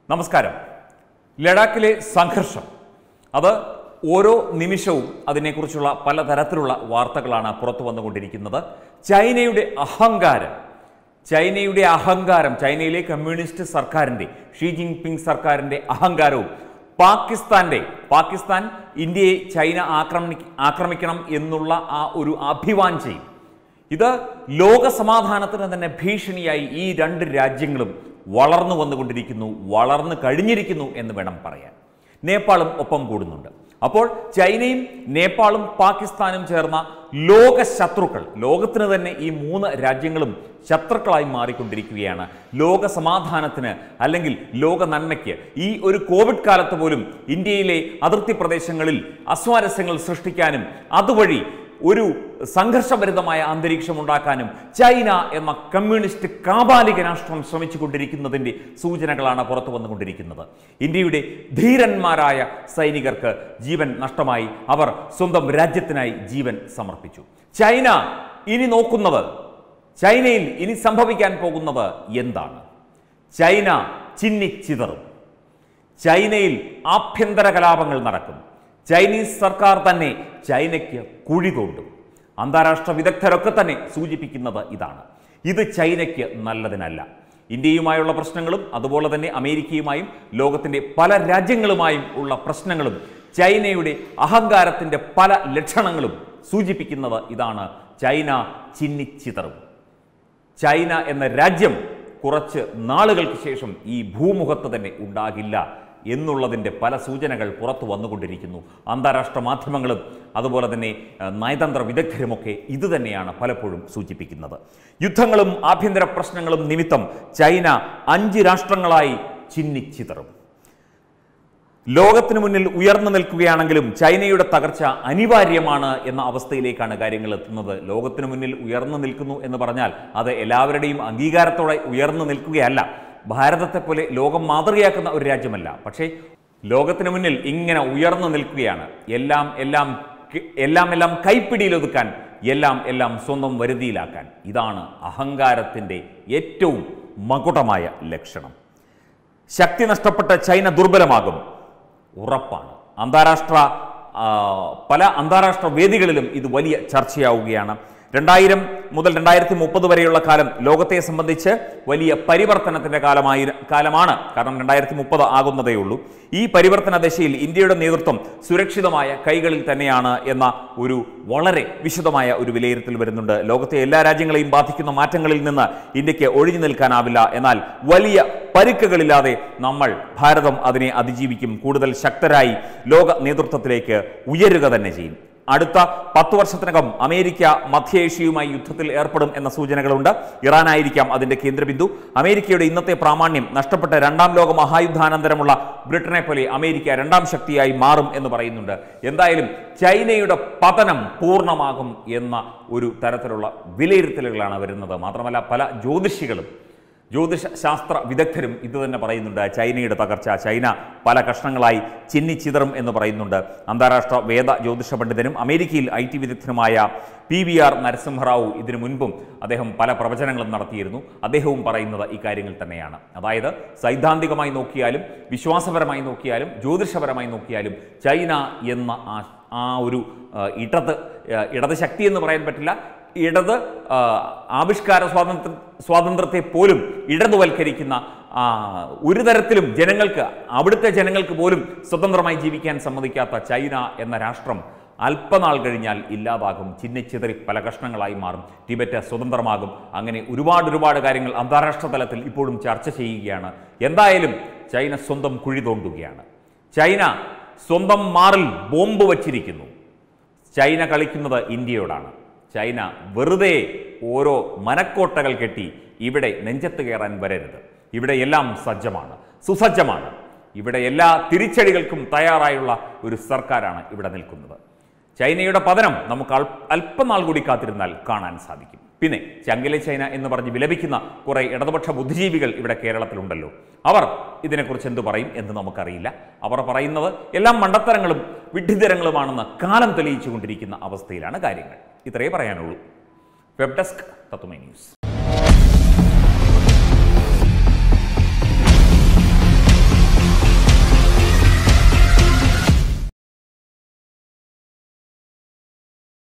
നമസ്കാരം ലഡാക്കിലെ സംഘർഷം അത് ഓരോ നിമിഷവും അതിനെക്കുറിച്ചുള്ള പലതരത്തിലുള്ള വാർത്തകളാണ് പുറത്തു വന്നുകൊണ്ടിരിക്കുന്നത് ചൈനയുടെ അഹങ്കാരം ചൈനയുടെ അഹങ്കാരം ചൈനയിലെ കമ്മ്യൂണിസ്റ്റ് സർക്കാരിൻ്റെ ഷീ ജിൻപിങ് സർക്കാരിൻ്റെ അഹങ്കാരവും പാകിസ്ഥാന്റെ പാകിസ്ഥാൻ ഇന്ത്യയെ ചൈന ആക്രമണി ആക്രമിക്കണം എന്നുള്ള ആ ഒരു അഭിവാഞ്ചയും ഇത് ലോക സമാധാനത്തിന് തന്നെ ഭീഷണിയായി ഈ രണ്ട് രാജ്യങ്ങളും വളർന്നു വന്നുകൊണ്ടിരിക്കുന്നു വളർന്നു കഴിഞ്ഞിരിക്കുന്നു എന്ന് വേണം പറയാൻ നേപ്പാളും ഒപ്പം കൂടുന്നുണ്ട് അപ്പോൾ ചൈനയും നേപ്പാളും പാകിസ്ഥാനും ചേർന്ന ലോക ശത്രുക്കൾ ലോകത്തിന് തന്നെ ഈ മൂന്ന് രാജ്യങ്ങളും ശത്രുക്കളായി മാറിക്കൊണ്ടിരിക്കുകയാണ് ലോക സമാധാനത്തിന് അല്ലെങ്കിൽ ലോക നന്മയ്ക്ക് ഈ ഒരു കോവിഡ് കാലത്ത് പോലും ഇന്ത്യയിലെ അതിർത്തി പ്രദേശങ്ങളിൽ അസ്വാരസ്യങ്ങൾ സൃഷ്ടിക്കാനും അതുവഴി ഒരു സംഘർഷഭരിതമായ അന്തരീക്ഷം ഉണ്ടാക്കാനും ചൈന എന്ന കമ്മ്യൂണിസ്റ്റ് കാബാലിക രാഷ്ട്രം ശ്രമിച്ചുകൊണ്ടിരിക്കുന്നതിൻ്റെ സൂചനകളാണ് പുറത്തു വന്നുകൊണ്ടിരിക്കുന്നത് ഇന്ത്യയുടെ ധീരന്മാരായ സൈനികർക്ക് ജീവൻ നഷ്ടമായി അവർ സ്വന്തം രാജ്യത്തിനായി ജീവൻ സമർപ്പിച്ചു ചൈന ഇനി നോക്കുന്നത് ചൈനയിൽ ഇനി സംഭവിക്കാൻ പോകുന്നത് എന്താണ് ചൈന ചിന്നിച്ചിതറും ചൈനയിൽ ആഭ്യന്തര കലാപങ്ങൾ നടക്കും ചൈനീസ് സർക്കാർ തന്നെ ചൈനയ്ക്ക് കുഴി തോണ്ടും അന്താരാഷ്ട്ര വിദഗ്ധരൊക്കെ തന്നെ സൂചിപ്പിക്കുന്നത് ഇതാണ് ഇത് ചൈനയ്ക്ക് നല്ലതിനല്ല ഇന്ത്യയുമായുള്ള പ്രശ്നങ്ങളും അതുപോലെ തന്നെ അമേരിക്കയുമായും ലോകത്തിൻ്റെ പല രാജ്യങ്ങളുമായും ഉള്ള പ്രശ്നങ്ങളും ചൈനയുടെ അഹങ്കാരത്തിൻ്റെ പല ലക്ഷണങ്ങളും സൂചിപ്പിക്കുന്നത് ഇതാണ് ചൈന ചിന്നിച്ചിതറും ചൈന എന്ന രാജ്യം കുറച്ച് നാളുകൾക്ക് ശേഷം ഈ ഭൂമുഖത്ത് തന്നെ ഉണ്ടാകില്ല എന്നുള്ളതിൻ്റെ പല സൂചനകൾ പുറത്തു വന്നുകൊണ്ടിരിക്കുന്നു അന്താരാഷ്ട്ര മാധ്യമങ്ങളും അതുപോലെ തന്നെ ഏഹ്, നയതന്ത്ര വിദഗ്ധരുമൊക്കെ ഇതുതന്നെയാണ് പലപ്പോഴും സൂചിപ്പിക്കുന്നത് യുദ്ധങ്ങളും ആഭ്യന്തര പ്രശ്നങ്ങളും നിമിത്തം ചൈന അഞ്ച് രാഷ്ട്രങ്ങളായി ചിന്നിച്ചിതറും ലോകത്തിന് മുന്നിൽ ഉയർന്നു നിൽക്കുകയാണെങ്കിലും ചൈനയുടെ തകർച്ച അനിവാര്യമാണ് എന്ന അവസ്ഥയിലേക്കാണ് കാര്യങ്ങൾ എത്തുന്നത് ലോകത്തിന് മുന്നിൽ ഉയർന്നു നിൽക്കുന്നു എന്ന് പറഞ്ഞാൽ അത് എല്ലാവരുടെയും അംഗീകാരത്തോടെ ഉയർന്നു നിൽക്കുകയല്ല ഭാരതത്തെ പോലെ ലോകം മാതൃകയാക്കുന്ന ഒരു രാജ്യമല്ല പക്ഷേ ലോകത്തിന് മുന്നിൽ ഇങ്ങനെ ഉയർന്നു നിൽക്കുകയാണ് എല്ലാം എല്ലാം കി- എല്ലാം എല്ലാം കൈപ്പിടിയിലൊതുക്കാൻ എല്ലാം എല്ലാം സ്വന്തം വരുതിയിലാക്കാൻ ഇതാണ് അഹങ്കാരത്തിൻ്റെ ഏറ്റവും മകുടമായ ലക്ഷണം ശക്തി നഷ്ടപ്പെട്ട ചൈന ദുർബലമാകും ഉറപ്പാണ് അന്താരാഷ്ട്ര ആ, പല അന്താരാഷ്ട്ര വേദികളിലും ഇത് വലിയ ചർച്ചയാവുകയാണ് രണ്ടായിരം മുതൽ രണ്ടായിരത്തി മുപ്പത് വരെയുള്ള കാലം ലോകത്തെ സംബന്ധിച്ച് വലിയ പരിവർത്തനത്തിന്റെ കാലമായി കാലമാണ് കാരണം രണ്ടായിരത്തി മുപ്പത് ആകുന്നതേ ഉള്ളൂ ഈ പരിവർത്തന ദശയിൽ ഇന്ത്യയുടെ നേതൃത്വം സുരക്ഷിതമായ കൈകളിൽ തന്നെയാണ് എന്ന ഒരു വളരെ വിശദമായ ഒരു വിലയിരുത്തൽ വരുന്നുണ്ട് ലോകത്തെ എല്ലാ രാജ്യങ്ങളെയും ബാധിക്കുന്ന മാറ്റങ്ങളിൽ നിന്ന് ഇന്ത്യക്ക് ഒഴിഞ്ഞു നിൽക്കാനാവില്ല എന്നാൽ വലിയ പരിക്കുകളില്ലാതെ നമ്മൾ ഭാരതം അതിനെ അതിജീവിക്കും കൂടുതൽ ശക്തരായി ലോക നേതൃത്വത്തിലേക്ക് ഉയരുക തന്നെ ചെയ്യും അടുത്ത പത്ത് വർഷത്തിനകം അമേരിക്ക മധ്യേഷ്യയുമായി യുദ്ധത്തിൽ ഏർപ്പെടും എന്ന സൂചനകളുണ്ട് ഇറാനായിരിക്കാം അതിന്റെ കേന്ദ്രബിന്ദു അമേരിക്കയുടെ ഇന്നത്തെ പ്രാമാണ്യം നഷ്ടപ്പെട്ട രണ്ടാം ലോക മഹായുദ്ധാനന്തരമുള്ള ബ്രിട്ടനെ പോലെ അമേരിക്ക രണ്ടാം ശക്തിയായി മാറും എന്ന് പറയുന്നുണ്ട് എന്തായാലും ചൈനയുടെ പതനം പൂർണ്ണമാകും എന്ന ഒരു തരത്തിലുള്ള വിലയിരുത്തലുകളാണ് വരുന്നത് മാത്രമല്ല പല ജ്യോതിഷികളും ജ്യോതിഷ ശാസ്ത്ര വിദഗ്ധരും ഇത് തന്നെ പറയുന്നുണ്ട് ചൈനയുടെ തകർച്ച ചൈന പല കഷ്ണങ്ങളായി ചിന്നിച്ചിതറും എന്ന് പറയുന്നുണ്ട് അന്താരാഷ്ട്ര വേദ ജ്യോതിഷ പണ്ഡിതനും അമേരിക്കയിൽ ഐ ടി വിദഗ്ധനുമായ പി വി ആർ നരസിംഹറാവു ഇതിനു മുൻപും അദ്ദേഹം പല പ്രവചനങ്ങളും നടത്തിയിരുന്നു അദ്ദേഹവും പറയുന്നത് ഈ കാര്യങ്ങൾ തന്നെയാണ് അതായത് സൈദ്ധാന്തികമായി നോക്കിയാലും വിശ്വാസപരമായി നോക്കിയാലും ജ്യോതിഷപരമായി നോക്കിയാലും ചൈന എന്ന ആ ആ ഒരു ആ, ഇടത് ആ, ഇടത് ശക്തി എന്ന് പറയാൻ പറ്റില്ല ഇടത് ആ, ആവിഷ്കാര സ്വാതന്ത്ര്യ സ്വാതന്ത്ര്യത്തെ പോലും ഇടതുവൽക്കരിക്കുന്ന ആ, ഒരു തരത്തിലും ജനങ്ങൾക്ക് അവിടുത്തെ ജനങ്ങൾക്ക് പോലും സ്വതന്ത്രമായി ജീവിക്കാൻ സമ്മതിക്കാത്ത ചൈന എന്ന രാഷ്ട്രം അല്പനാൾ കഴിഞ്ഞാൽ ഇല്ലാതാകും ചിന്നിച്ചിതറി പല കഷ്ണങ്ങളായി മാറും ടിബറ്റ് സ്വതന്ത്രമാകും അങ്ങനെ ഒരുപാട് ഒരുപാട് കാര്യങ്ങൾ അന്താരാഷ്ട്ര തലത്തിൽ ഇപ്പോഴും ചർച്ച ചെയ്യുകയാണ് എന്തായാലും ചൈന സ്വന്തം കുഴി തോണ്ടുകയാണ് ചൈന സ്വന്തം മാറിൽ ബോംബ് വച്ചിരിക്കുന്നു ചൈന കളിക്കുന്നത് ഇന്ത്യയോടാണ് ചൈന വെറുതെ ഓരോ മനക്കോട്ടകൾ കെട്ടി ഇവിടെ നെഞ്ചത്ത് കയറാൻ വരരുത് ഇവിടെ എല്ലാം സജ്ജമാണ് സുസജ്ജമാണ് ഇവിടെ എല്ലാ തിരിച്ചടികൾക്കും തയ്യാറായുള്ള ഒരു സർക്കാരാണ് ഇവിടെ നിൽക്കുന്നത് ചൈനയുടെ പതനം നമുക്ക് അൽ- അല്പനാൾ കൂടി കാത്തിരുന്നാൽ കാണാൻ സാധിക്കും പിന്നെ ചങ്കിലെ ചൈന എന്ന് പറഞ്ഞ് വിലപിക്കുന്ന കുറെ ഇടതുപക്ഷ ബുദ്ധിജീവികൾ ഇവിടെ കേരളത്തിലുണ്ടല്ലോ അവർ ഇതിനെക്കുറിച്ച് എന്ത് പറയും എന്ന് നമുക്കറിയില്ല അവർ പറയുന്നത് എല്ലാം മണ്ടത്തരങ്ങളും വിഡ്ഢിതരങ്ങളുമാണെന്ന് കാലം തെളിയിച്ചുകൊണ്ടിരിക്കുന്ന അവസ്ഥയിലാണ് കാര്യങ്ങൾ ഇത്രയേ പറയാനുള്ളൂ വെബ് ഡെസ്ക് തത്തുമൈ ന്യൂസ്